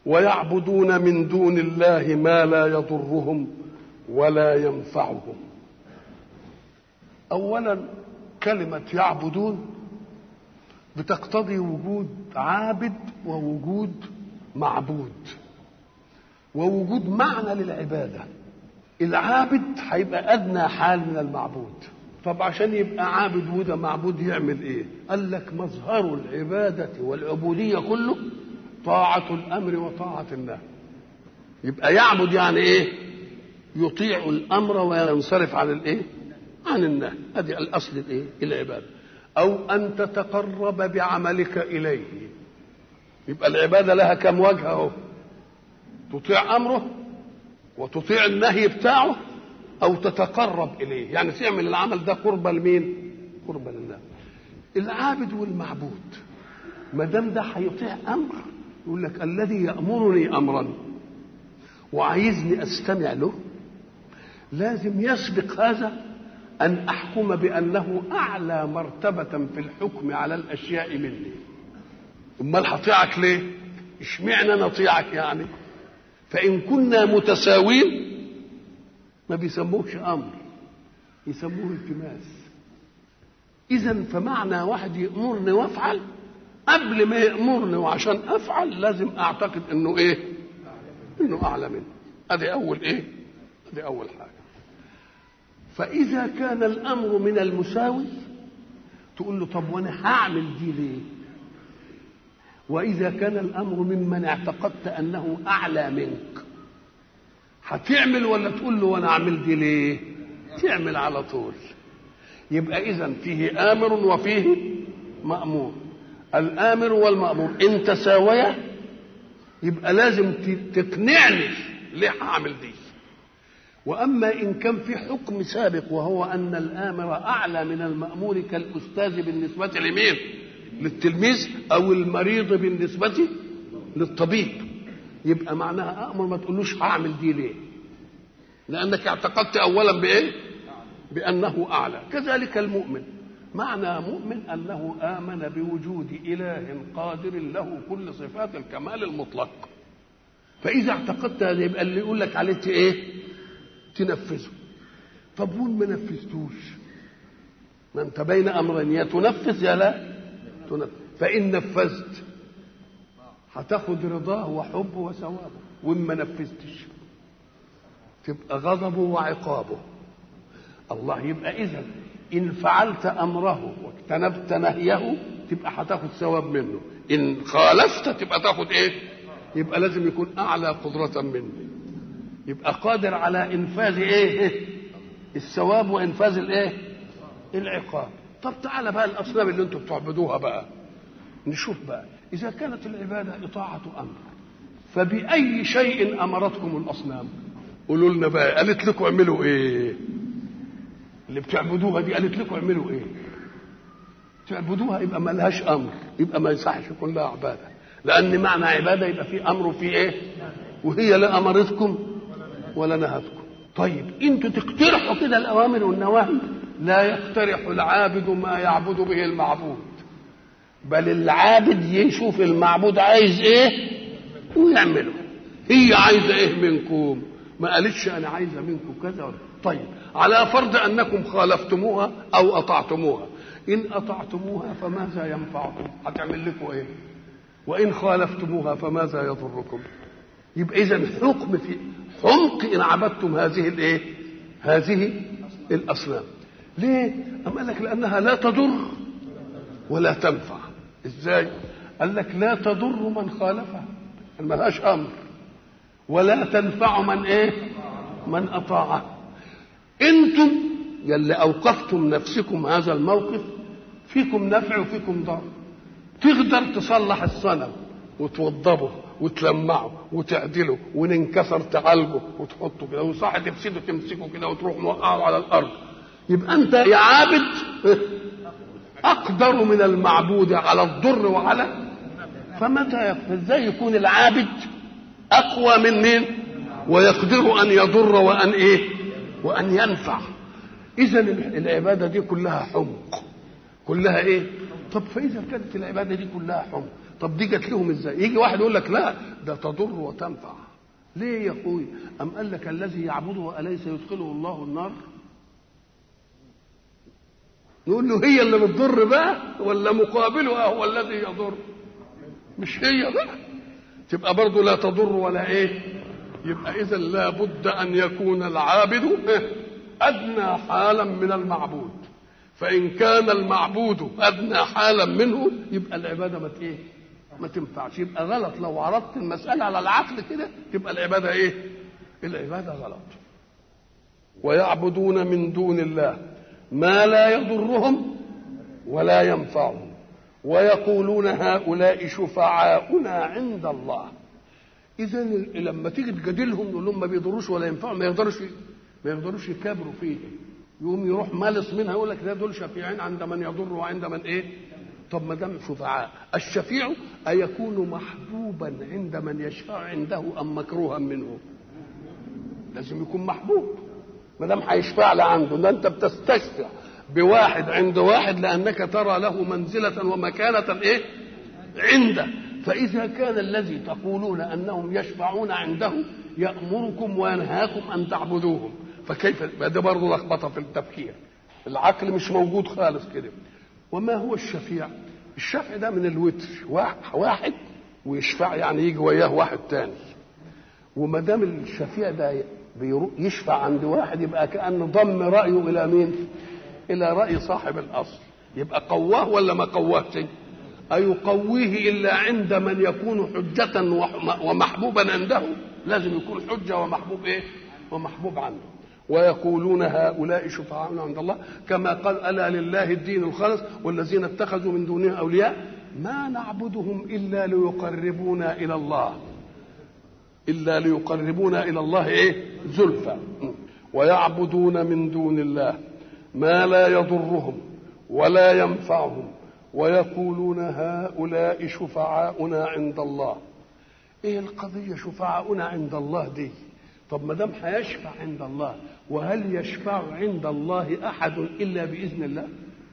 ويعبدون من دون الله ما لا يضرهم ولا ينفعهم اولا كلمه يعبدون بتقتضي وجود عابد ووجود معبود ووجود معنى للعباده العابد هيبقى ادنى حال من المعبود طب عشان يبقى عابد وده معبود يعمل ايه قال لك مظهر العباده والعبوديه كله طاعه الامر وطاعه النهي يبقى يعبد يعني ايه يطيع الامر وينصرف عن الايه عن النهي هذه الاصل الايه العباده او ان تتقرب بعملك اليه يبقى العباده لها كم وجه اهو تطيع امره وتطيع النهي بتاعه او تتقرب اليه يعني تعمل العمل ده قربة لمين قربة لله العابد والمعبود ما دام ده هيطيع امر يقول لك الذي يامرني امرا وعايزني استمع له لازم يسبق هذا ان احكم بانه اعلى مرتبه في الحكم على الاشياء مني امال هطيعك ليه اشمعنى نطيعك يعني فان كنا متساوين ما بيسموهش امر يسموه التماس اذا فمعنى واحد يامرني وافعل قبل ما يامرني وعشان افعل لازم اعتقد انه ايه انه اعلى مني ادي اول ايه ادي اول حاجه فاذا كان الامر من المساوي تقول له طب وانا هعمل دي ليه واذا كان الامر ممن اعتقدت انه اعلى منك هتعمل ولا تقول له وانا اعمل دي ليه تعمل على طول يبقى اذا فيه امر وفيه مامور الامر والمامور ان تساويا يبقى لازم تقنعني ليه هعمل دي واما ان كان في حكم سابق وهو ان الامر اعلى من المامور كالاستاذ بالنسبه لمين للتلميذ او المريض بالنسبه للطبيب يبقى معناها امر ما تقولوش هعمل دي ليه لانك اعتقدت اولا بايه بانه اعلى كذلك المؤمن معنى مؤمن انه امن بوجود اله قادر له كل صفات الكمال المطلق فاذا اعتقدت هذا يبقى اللي يقول لك عليه ايه تنفذه طب وين ما نفذتوش ما انت بين امرين يا تنفذ يا لا تنفذ فان نفذت هتاخد رضاه وحبه وثوابه وان ما نفذتش تبقى غضبه وعقابه الله يبقى اذا ان فعلت امره واجتنبت نهيه تبقى هتاخد ثواب منه ان خالفت تبقى تاخد ايه يبقى لازم يكون اعلى قدره مني يبقى قادر على انفاذ ايه الثواب وانفاذ الايه العقاب طب تعالى بقى الاصنام اللي انتم بتعبدوها بقى نشوف بقى اذا كانت العباده اطاعه امر فباي شيء امرتكم الاصنام قولوا لنا بقى قالت لكم اعملوا ايه اللي بتعبدوها دي قالت لكم اعملوا ايه تعبدوها يبقى ما لهاش امر يبقى ما يصحش يكون لها عباده لان معنى عباده يبقى في امر وفي ايه وهي لا امرتكم ولا نهتكم طيب انتوا تقترحوا كده الاوامر والنواهي لا يقترح العابد ما يعبد به المعبود بل العابد يشوف المعبود عايز ايه ويعمله هي عايزه ايه منكم ما قالتش انا عايزه منكم كذا ولا طيب على فرض انكم خالفتموها او اطعتموها ان اطعتموها فماذا ينفعكم هتعمل لكم ايه وان خالفتموها فماذا يضركم يبقى اذا حكم في حمق ان عبدتم هذه الايه هذه الاصنام ليه أم قال لك لانها لا تضر ولا تنفع ازاي قال لك لا تضر من خالفها ما لهاش امر ولا تنفع من ايه من اطاعه انتم يلي اوقفتم نفسكم هذا الموقف فيكم نفع وفيكم ضر تقدر تصلح الصنم وتوضبه وتلمعه وتعدله وان انكسر تعالجه وتحطه كده وصح تفسده تمسكه كده وتروح موقعه على الارض يبقى انت يا عابد اقدر من المعبود على الضر وعلى فمتى ازاي يكون العابد اقوى من مين ويقدر ان يضر وان ايه وان ينفع اذا العباده دي كلها حمق كلها ايه طب فاذا كانت العباده دي كلها حمق طب دي جت لهم ازاي يجي واحد يقول لك لا ده تضر وتنفع ليه يا اخوي ام قال لك الذي يعبده اليس يدخله الله النار نقول له هي اللي بتضر بقى ولا مقابلها هو الذي يضر مش هي بقى تبقى برضه لا تضر ولا ايه يبقى اذا لابد ان يكون العابد ادنى حالا من المعبود فان كان المعبود ادنى حالا منه يبقى العباده ما ايه ما تنفعش يبقى غلط لو عرضت المساله على العقل كده تبقى العباده ايه العباده غلط ويعبدون من دون الله ما لا يضرهم ولا ينفعهم ويقولون هؤلاء شفعاؤنا عند الله اذا لما تيجي تجادلهم نقول لهم ما بيضروش ولا ينفعهم ما يقدروش ما يقدروش يكابروا فيه يقوم يروح مالص منها يقول لك ده دول شفيعين عند من يضر وعند من ايه طب ما دام شفعاء الشفيع أيكون محبوبا عند من يشفع عنده أم مكروها منه لازم يكون محبوب ما دام هيشفع لي عنده ده انت بتستشفع بواحد عند واحد لانك ترى له منزله ومكانه ايه عنده فاذا كان الذي تقولون انهم يشفعون عنده يامركم وينهاكم ان تعبدوهم فكيف ده برضه لخبطه في التفكير العقل مش موجود خالص كده وما هو الشفيع الشفع ده من الوتر واحد ويشفع يعني يجي وياه واحد تاني وما دام الشفيع ده يشفع عند واحد يبقى كأنه ضم رأيه إلى مين؟ إلى رأي صاحب الأصل يبقى قواه ولا ما قواهش؟ أيقويه إلا عند من يكون حجة ومحبوبا عنده لازم يكون حجة ومحبوب إيه؟ ومحبوب عنده ويقولون هؤلاء شفعاؤنا عند الله كما قال ألا لله الدين الخالص والذين اتخذوا من دونه أولياء ما نعبدهم إلا ليقربونا إلى الله إلا ليقربونا إلى الله إيه زلفى ويعبدون من دون الله ما لا يضرهم ولا ينفعهم ويقولون هؤلاء شفعاؤنا عند الله ايه القضيه شفعاؤنا عند الله دي طب ما دام هيشفع عند الله وهل يشفع عند الله احد الا باذن الله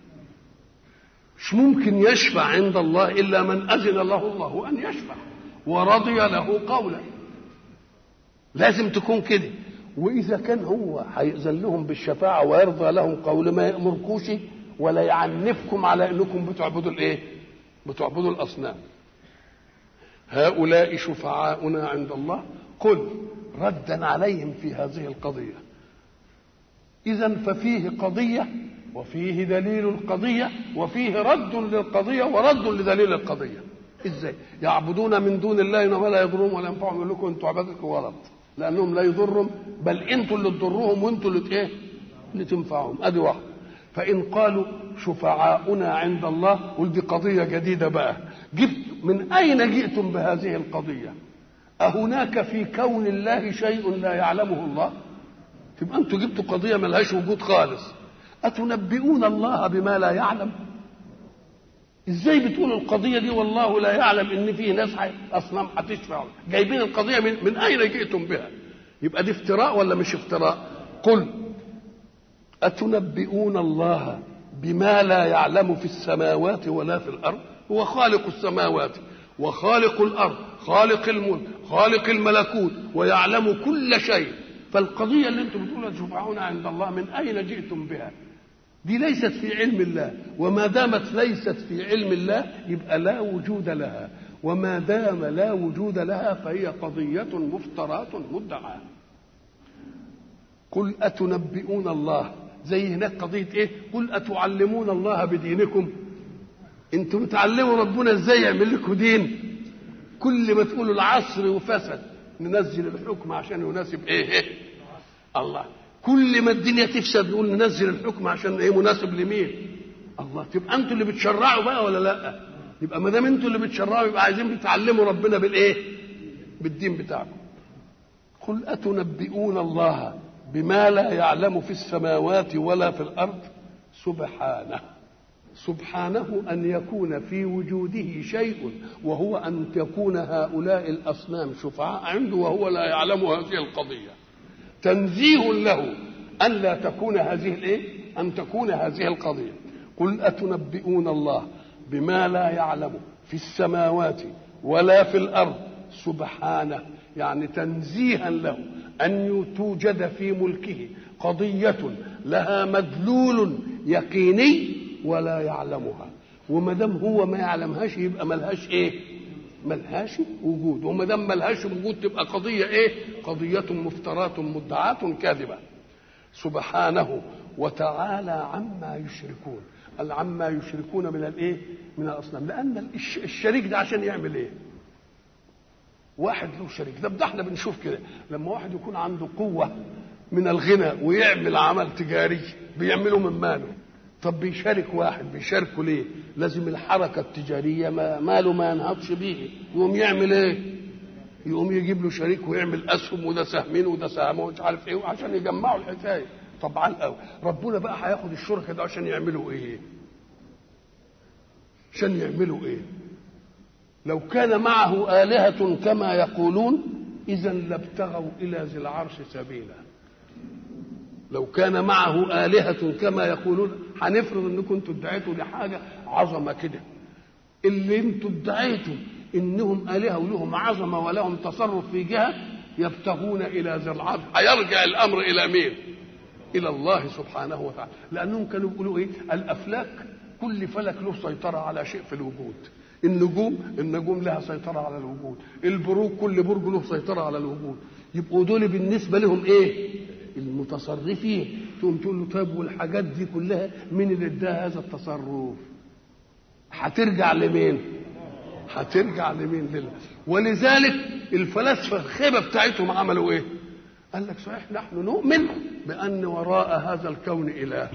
مش ممكن يشفع عند الله الا من اذن له الله ان يشفع ورضي له قولا لازم تكون كده واذا كان هو هيأذن لهم بالشفاعه ويرضى لهم قول ما يامركوش ولا يعنفكم على انكم بتعبدوا الايه بتعبدوا الاصنام هؤلاء شفعاؤنا عند الله قل ردا عليهم في هذه القضيه اذا ففيه قضيه وفيه دليل القضيه وفيه رد للقضيه ورد لدليل القضيه ازاي يعبدون من دون الله ما لا يضرهم ولا ينفعهم يقول لكم انتوا عبادتكم غلط لانهم لا يضرهم بل انتوا اللي تضروهم وانتوا اللي ايه اللي تنفعهم ادي واحد فان قالوا شفعاؤنا عند الله قل دي قضيه جديده بقى جبت من اين جئتم بهذه القضيه أهناك في كون الله شيء لا يعلمه الله تبقى انتوا جبتوا قضيه ملهاش وجود خالص اتنبئون الله بما لا يعلم ازاي بتقولوا القضيه دي والله لا يعلم ان في ناس اصنام هتشفع جايبين القضيه من, من اين جئتم بها يبقى دي افتراء ولا مش افتراء قل اتنبئون الله بما لا يعلم في السماوات ولا في الارض هو خالق السماوات وخالق الارض خالق الملك خالق الملكوت ويعلم كل شيء فالقضيه اللي انتم بتقولوا تشفعون عند الله من اين جئتم بها دي ليست في علم الله وما دامت ليست في علم الله يبقى لا وجود لها وما دام لا وجود لها فهي قضية مفترات مدعاة قل أتنبئون الله زي هناك قضية إيه قل أتعلمون الله بدينكم انتم بتعلموا ربنا ازاي يعمل لكم دين كل ما تقولوا العصر وفسد ننزل الحكم عشان يناسب ايه, إيه؟ الله كل ما الدنيا تفسد نقول ننزل الحكم عشان ايه مناسب لمين الله تبقى انتوا اللي بتشرعوا بقى ولا لا يبقى ما دام انتوا اللي بتشرعوا يبقى عايزين بتعلموا ربنا بالايه بالدين بتاعكم قل اتنبئون الله بما لا يعلم في السماوات ولا في الارض سبحانه سبحانه ان يكون في وجوده شيء وهو ان تكون هؤلاء الاصنام شفعاء عنده وهو لا يعلم هذه القضيه تنزيه له ان لا تكون هذه الايه ان تكون هذه القضيه قل اتنبئون الله بما لا يعلم في السماوات ولا في الارض سبحانه يعني تنزيها له ان توجد في ملكه قضيه لها مدلول يقيني ولا يعلمها وما دام هو ما يعلمهاش يبقى ملهاش ايه ملهاش وجود وما دام ملهاش وجود تبقى قضيه ايه قضيه مفتراه مدعاه كاذبه سبحانه وتعالى عما يشركون قال عما يشركون من الايه من الاصنام لان الشريك ده عشان يعمل ايه واحد له شريك ده ده احنا بنشوف كده لما واحد يكون عنده قوه من الغنى ويعمل عمل تجاري بيعمله من ماله طب بيشارك واحد بيشاركه ليه لازم الحركه التجاريه ما ماله ما ينهضش بيه يقوم يعمل ايه يقوم يجيب له شريك ويعمل اسهم وده سهمين وده سهم ومش عارف ايه عشان يجمعوا الحكايه طبعا قوي ربنا بقى هياخد الشركه ده عشان يعملوا ايه عشان يعملوا ايه لو كان معه آلهة كما يقولون إذا لابتغوا إلى ذي العرش سبيلا لو كان معه آلهة كما يقولون هنفرض انكم انتوا ادعيتوا لحاجة عظمة كده اللي انتوا ادعيتوا انهم آلهة ولهم عظمة ولهم تصرف في جهة يبتغون إلى ذي العرش هيرجع الأمر إلى مين؟ إلى الله سبحانه وتعالى لأنهم كانوا بيقولوا إيه؟ الأفلاك كل فلك له سيطرة على شيء في الوجود النجوم النجوم لها سيطرة على الوجود البروج كل برج له سيطرة على الوجود يبقوا دول بالنسبة لهم ايه المتصرفين تقوم تقول له طيب والحاجات دي كلها مين اللي اداها هذا التصرف هترجع لمين هترجع لمين لله ولذلك الفلاسفه الخيبه بتاعتهم عملوا ايه قال لك صحيح نحن نؤمن بان وراء هذا الكون اله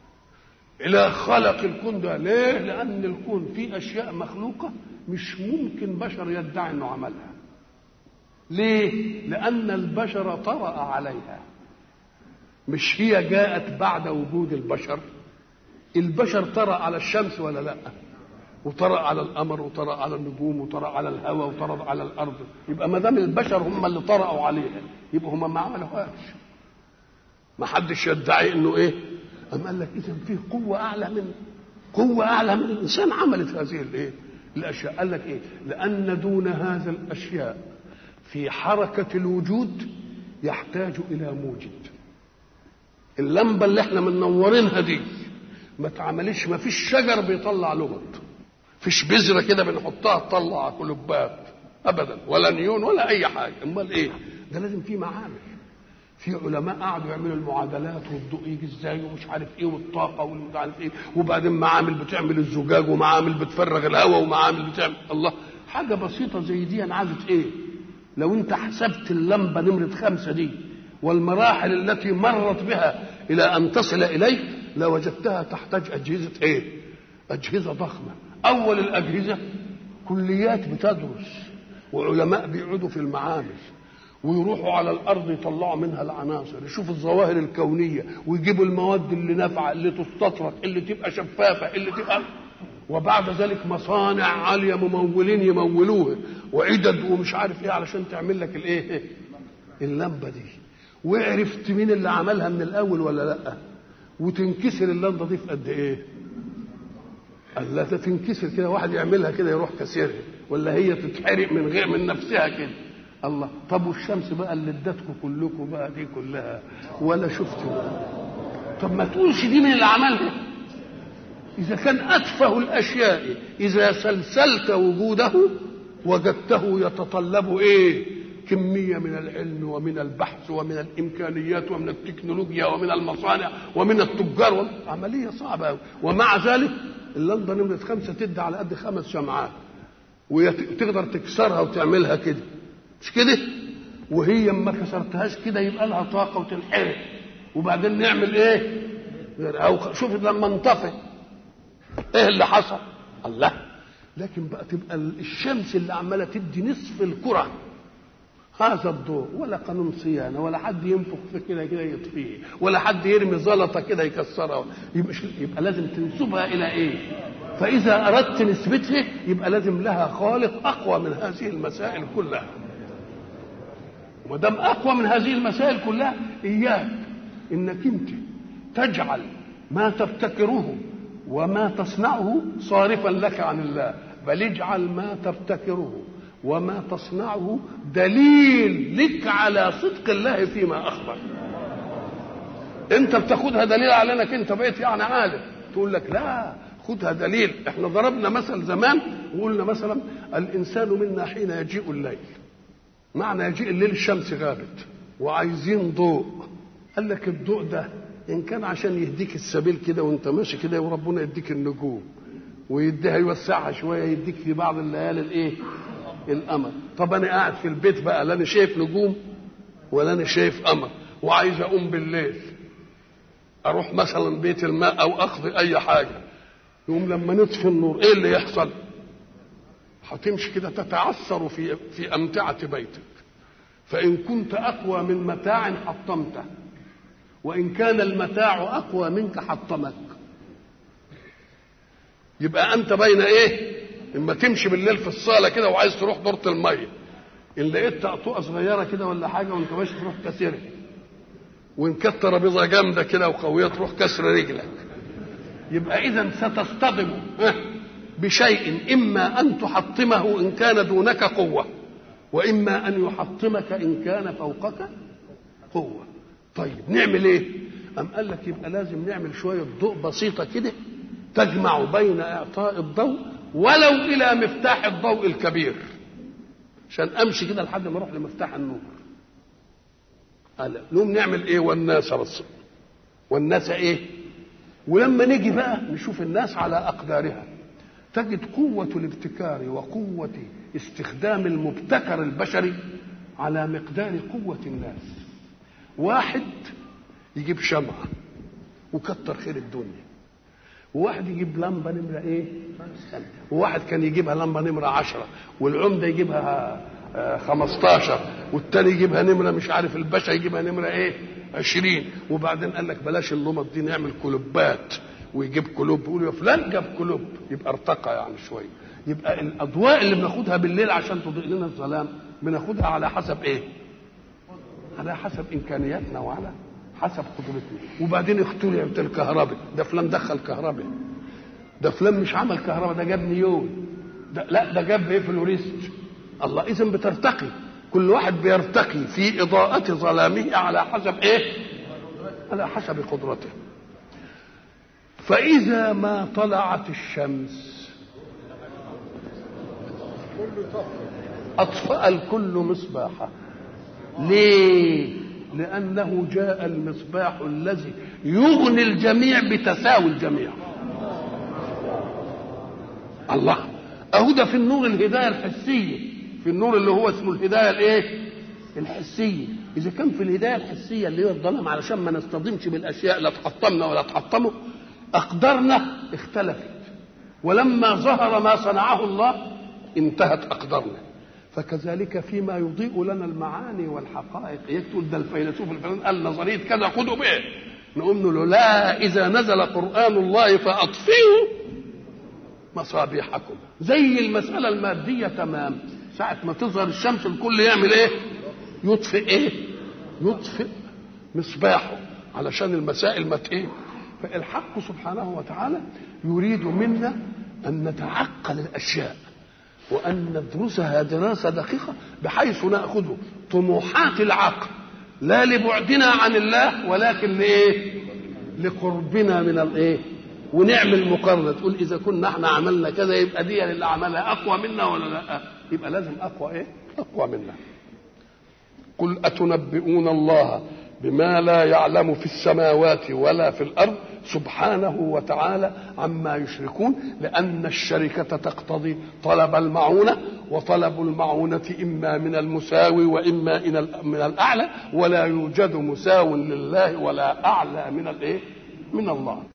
إله خلق الكون ده ليه؟ لأن الكون فيه أشياء مخلوقة مش ممكن بشر يدعي إنه عملها. ليه؟ لأن البشر طرأ عليها. مش هي جاءت بعد وجود البشر. البشر طرأ على الشمس ولا لأ؟ وطرأ على القمر وطرأ على النجوم وطرأ على الهواء وطرأ على الأرض. يبقى ما دام البشر هم اللي طرأوا عليها يبقى هم ما عملوهاش. ما حدش يدعي إنه إيه؟ أم قال لك إذا فيه قوة أعلى من قوة أعلى من الإنسان عملت هذه الإيه؟ الأشياء قال لك إيه؟ لأن دون هذا الأشياء في حركة الوجود يحتاج إلى موجد. اللمبة اللي احنا منورينها دي ما تعملش ما فيش شجر بيطلع لمط. فيش بذرة كده بنحطها تطلع كلوبات أبدا ولا نيون ولا أي حاجة، أمال إيه؟ ده لازم فيه معامل. في علماء قعدوا يعملوا المعادلات والضوء يجي ازاي ومش عارف ايه والطاقه ومش عارف ايه وبعدين معامل بتعمل الزجاج ومعامل بتفرغ الهواء ومعامل بتعمل الله حاجه بسيطه زي دي انا عايزه ايه؟ لو انت حسبت اللمبه نمره خمسه دي والمراحل التي مرت بها الى ان تصل اليك لوجدتها تحتاج اجهزه ايه؟ اجهزه ضخمه اول الاجهزه كليات بتدرس وعلماء بيقعدوا في المعامل ويروحوا على الارض يطلعوا منها العناصر يشوفوا الظواهر الكونيه ويجيبوا المواد اللي نافعه اللي تستطرق اللي تبقى شفافه اللي تبقى وبعد ذلك مصانع عاليه ممولين يمولوها وعدد ومش عارف ايه علشان تعمل لك الايه اللمبه دي وعرفت مين اللي عملها من الاول ولا لا وتنكسر اللمبه دي في قد ايه قال لا تنكسر كده واحد يعملها كده يروح كسرها ولا هي تتحرق من غير من نفسها كده الله طب والشمس بقى اللي ادتكم كلكم بقى دي كلها ولا شفتوا طب ما تقولش دي من اللي عملها اذا كان اتفه الاشياء اذا سلسلت وجوده وجدته يتطلب ايه كميه من العلم ومن البحث ومن الامكانيات ومن التكنولوجيا ومن المصانع ومن التجار عمليه صعبه قوي ومع ذلك اللمبه نمره خمسه تدي على قد خمس شمعات وتقدر تكسرها وتعملها كده مش كده وهي ما كسرتهاش كده يبقى لها طاقه وتنحرق وبعدين نعمل ايه او شوف لما انطفئ ايه اللي حصل الله لكن بقى تبقى الشمس اللي عماله تدي نصف الكره هذا الضوء ولا قانون صيانه ولا حد ينفخ في كده كده يطفيه ولا حد يرمي زلطه كده يكسرها يبقى, يبقى لازم تنسبها الى ايه فاذا اردت نسبتها يبقى لازم لها خالق اقوى من هذه المسائل كلها ما دام اقوى من هذه المسائل كلها اياك انك انت تجعل ما تبتكره وما تصنعه صارفا لك عن الله بل اجعل ما تبتكره وما تصنعه دليل لك على صدق الله فيما اخبر انت بتاخدها دليل على انك انت بقيت يعني عالم تقول لك لا خدها دليل احنا ضربنا مثل زمان وقلنا مثلا الانسان منا حين يجيء الليل معنى يجيء الليل الشمس غابت وعايزين ضوء قال لك الضوء ده ان كان عشان يهديك السبيل كده وانت ماشي كده وربنا يديك النجوم ويديها يوسعها شويه يديك في بعض الليالي الايه القمر طب انا قاعد في البيت بقى لا انا شايف نجوم ولا انا شايف قمر وعايز اقوم بالليل اروح مثلا بيت الماء او اقضي اي حاجه يقوم لما نطفي النور ايه اللي يحصل هتمشي كده تتعثر في في امتعه بيتك فان كنت اقوى من متاع حطمته وان كان المتاع اقوى منك حطمك يبقى انت بين ايه اما تمشي بالليل في الصاله كده وعايز تروح دورة الميه ان لقيت طقطقه صغيره كده ولا حاجه وانت ماشي تروح كسرها وان كانت ترابيزه جامده كده وقويه تروح كسر رجلك يبقى اذا ستصطدم بشيء اما ان تحطمه ان كان دونك قوه واما ان يحطمك ان كان فوقك قوه طيب نعمل ايه ام قال لك يبقى لازم نعمل شويه ضوء بسيطه كده تجمع بين اعطاء الضوء ولو الى مفتاح الضوء الكبير عشان امشي كده لحد ما اروح لمفتاح النور قال نقوم نعمل ايه والناس بس والناس ايه ولما نيجي بقى نشوف الناس على اقدارها تجد قوة الابتكار وقوة استخدام المبتكر البشري على مقدار قوة الناس واحد يجيب شمعة وكتر خير الدنيا وواحد يجيب لمبة نمرة ايه وواحد كان يجيبها لمبة نمرة عشرة والعمدة يجيبها خمستاشر والتاني يجيبها نمرة مش عارف الباشا يجيبها نمرة ايه عشرين وبعدين قال لك بلاش اللمط دي نعمل كلوبات ويجيب كلوب يقول يا فلان جاب كلوب يبقى ارتقى يعني شويه يبقى الاضواء اللي بناخدها بالليل عشان تضيء لنا الظلام بناخدها على حسب ايه؟ على حسب امكانياتنا وعلى حسب قدرتنا وبعدين اختلفت الكهرباء ده فلان دخل كهرباء ده فلان مش عمل كهرباء ده جاب نيون ده لا ده جاب ايه فلوريست الله اذا بترتقي كل واحد بيرتقي في اضاءة ظلامه على حسب ايه؟ على حسب قدرته فإذا ما طلعت الشمس أطفأ الكل مصباحه ليه؟ لأنه جاء المصباح الذي يغني الجميع بتساوي الجميع الله أهو ده في النور الهداية الحسية في النور اللي هو اسمه الهداية الإيه؟ الحسية إذا كان في الهداية الحسية اللي هي الظلام علشان ما نصطدمش بالأشياء لا تحطمنا ولا تحطمه أقدارنا اختلفت ولما ظهر ما صنعه الله انتهت أقدارنا فكذلك فيما يضيء لنا المعاني والحقائق يقول ده الفيلسوف الفلان قال نظرية كذا خذوا به نقول له لا إذا نزل قرآن الله فأطفئوا مصابيحكم زي المسألة المادية تمام ساعة ما تظهر الشمس الكل يعمل ايه يطفئ ايه يطفئ مصباحه علشان المسائل ما ايه فالحق سبحانه وتعالى يريد منا ان نتعقل الاشياء وان ندرسها دراسه دقيقه بحيث ناخذ طموحات العقل لا لبعدنا عن الله ولكن لايه لقربنا من الايه ونعمل مقارنه تقول اذا كنا احنا عملنا كذا يبقى دي اللي عملها اقوى منا ولا لا يبقى لازم اقوى ايه اقوى منا قل اتنبئون الله بما لا يعلم في السماوات ولا في الارض سبحانه وتعالى عما يشركون لان الشركه تقتضي طلب المعونه وطلب المعونه اما من المساوي واما من الاعلى ولا يوجد مساو لله ولا اعلى من الايه من الله